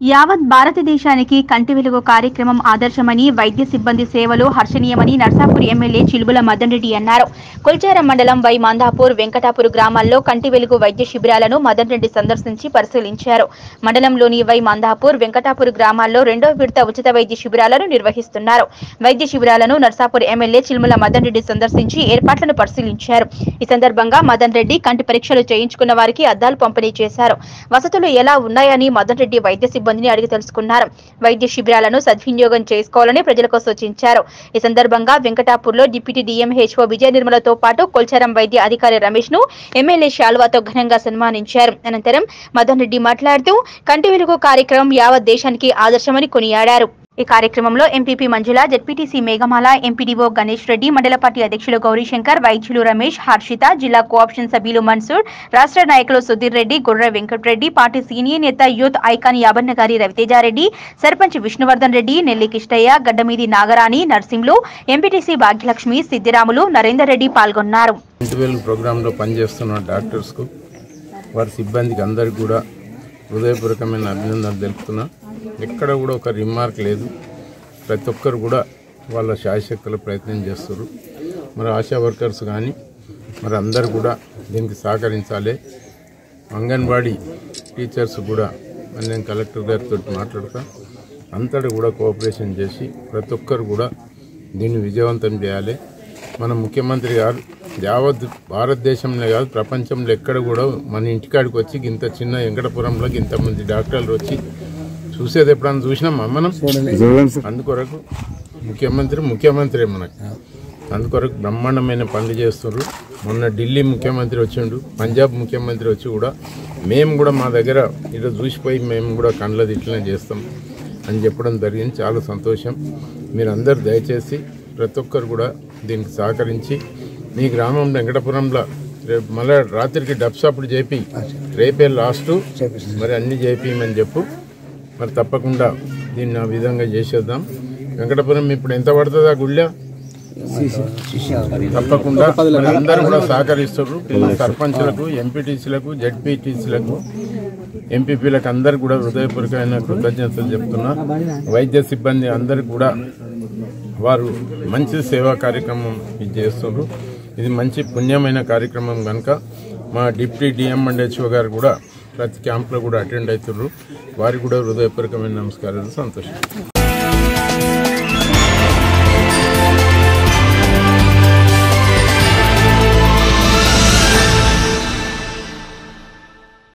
యావత్ భారతదేశానికి కంటి వెలుగు కార్యక్రమం ఆదర్శమని వైద్య సిబ్బంది సేవలు హర్షణీయమని నర్సాపూర్ ఎమ్మెల్యే చిలుబుల మదన్ రెడ్డి అన్నారు కొల్చారం మండలం వై మందాపూర్ వెంకటాపూర్ గ్రామాల్లో కంటి వెలుగు వైద్య శిబిరాలను మదన్ రెడ్డి సందర్శించి పరిశీలించారు మండలంలోని వై మందాపూర్ వెంకటాపూర్ గ్రామాల్లో రెండో విడత ఉచిత వైద్య శిబిరాలను నిర్వహిస్తున్నారు వైద్య శిబిరాలను నర్సాపూర్ ఎమ్మెల్యే చిలుముల మదన్ రెడ్డి సందర్శించి ఏర్పాట్లను పరిశీలించారు ఈ సందర్భంగా మదన్ రెడ్డి కంటి పరీక్షలు చేయించుకున్న వారికి అద్దాలు పంపిణీ చేశారు వసతులు ఎలా ఉన్నాయని మదన్ రెడ్డి వైద్య సిబ్బందిని అడిగి తెలుసుకున్నారు వైద్య శిబిరాలను సద్వినియోగం చేసుకోవాలని ప్రజలకు సూచించారు ఈ సందర్భంగా వెంకటాపూర్లో డిప్యూటీ డిఎంహెచ్ఓ విజయ నిర్మలతో పాటు కొల్చారం వైద్య అధికారి రమేష్ ను ఎమ్మెల్యే శాల్వాతో ఘనంగా సన్మానించారు అనంతరం మదన్ రెడ్డి మాట్లాడుతూ కంటి వెలుగు కార్యక్రమం యావత్ దేశానికి ఆదర్శమని కొనియాడారు ఈ కార్యక్రమంలో MPP Manjula ZPTC Meghamala MPDO Ganesh Reddy మండల పార్టీ అధ్యక్షులు గౌరీశంకర్ వైద్యులు రమేష్ హర్షిత జిల్లా కోఆప్షన్ సభ్యులు మన్సూర్ రాష్ట్ర నాయకులు సుధీర్ రెడ్డి గుర్ర వెంకటరెడ్డి పార్టీ సీనియర్ నేత youth icon Yabannagari Ravitejareddy sarpanch Vishnuvardhan Reddy Nelli Kistaiah Gaddamidi Nagarani Narsimhulu MPTC Bhagyalakshmi Siddiramulu Narender Reddy పాల్గొన్నారు ఇంటివేల్ ప్రోగ్రాంలో పనిచేస్తున్న డాక్టర్స్కు వారి సిబ్బందికి అందరికీ కూడా హృదయపూర్వకమైన అభినందనలు తెలుపుతున్నా ఎక్కడ కూడా ఒక రిమార్క్ లేదు ప్రతి ఒక్కరు కూడా వాళ్ళ శాయశక్తుల ప్రయత్నం చేస్తారు మరి ఆశా వర్కర్స్ కానీ మరి అందరు కూడా దీనికి సహకరించాలి అంగన్వాడీ టీచర్స్ కూడా మరి నేను కలెక్టర్ గారితో మాట్లాడతా అంతటి కూడా కోఆపరేషన్ చేసి ప్రతి ఒక్కరు కూడా దీన్ని విజయవంతం చేయాలి మన ముఖ్యమంత్రి గారు యావత్ భారతదేశంలో కాదు ప్రపంచంలో ఎక్కడ కూడా మన ఇంటికాడికి వచ్చి ఇంత చిన్న వెంకటపురంలో ఇంతమంది డాక్టర్లు వచ్చి చూసేది ఎప్పుడన్నా చూసినామా మనం అందుకొరకు ముఖ్యమంత్రి ముఖ్యమంత్రి మనకు అందుకొరకు బ్రహ్మాండమైన పనులు చేస్తున్నారు మొన్న ఢిల్లీ ముఖ్యమంత్రి వచ్చిండు పంజాబ్ ముఖ్యమంత్రి వచ్చి కూడా మేము కూడా మా దగ్గర ఇటు చూసిపోయి మేము కూడా కండ్ల ఇట్లనే చేస్తాం అని చెప్పడం జరిగింది చాలా సంతోషం మీరందరూ దయచేసి ప్రతి ఒక్కరు కూడా దీనికి సహకరించి మీ గ్రామం వెంకటపురంలో రేపు మళ్ళీ రాత్రికి డబ్సాపుడు చేపి రేపే లాస్ట్ మరి అన్ని చేపియమని చెప్పు మరి తప్పకుండా దీన్ని ఆ విధంగా చేసేద్దాం వెంకటపురం ఇప్పుడు ఎంత పడుతుంది ఆ గుళ్ళ తప్పకుండా మరి అందరూ కూడా సహకరిస్తారు సర్పంచ్లకు ఎంపీటీసీలకు జడ్పీటీసీలకు ఎంపీపీలకు అందరు కూడా హృదయపూర్వకమైన కృతజ్ఞతలు చెప్తున్నా వైద్య సిబ్బంది అందరు కూడా వారు మంచి సేవా కార్యక్రమం ఇది చేస్తున్నారు ఇది మంచి పుణ్యమైన కార్యక్రమం కనుక మా డిప్యూటీ డిఎం అండ్ హెచ్ఓ గారు కూడా ప్రతి క్యాంప్లో కూడా అటెండ్ అవుతున్నారు వారికి కూడా హృదయపూర్వకమైన నమస్కారాలు సంతోషం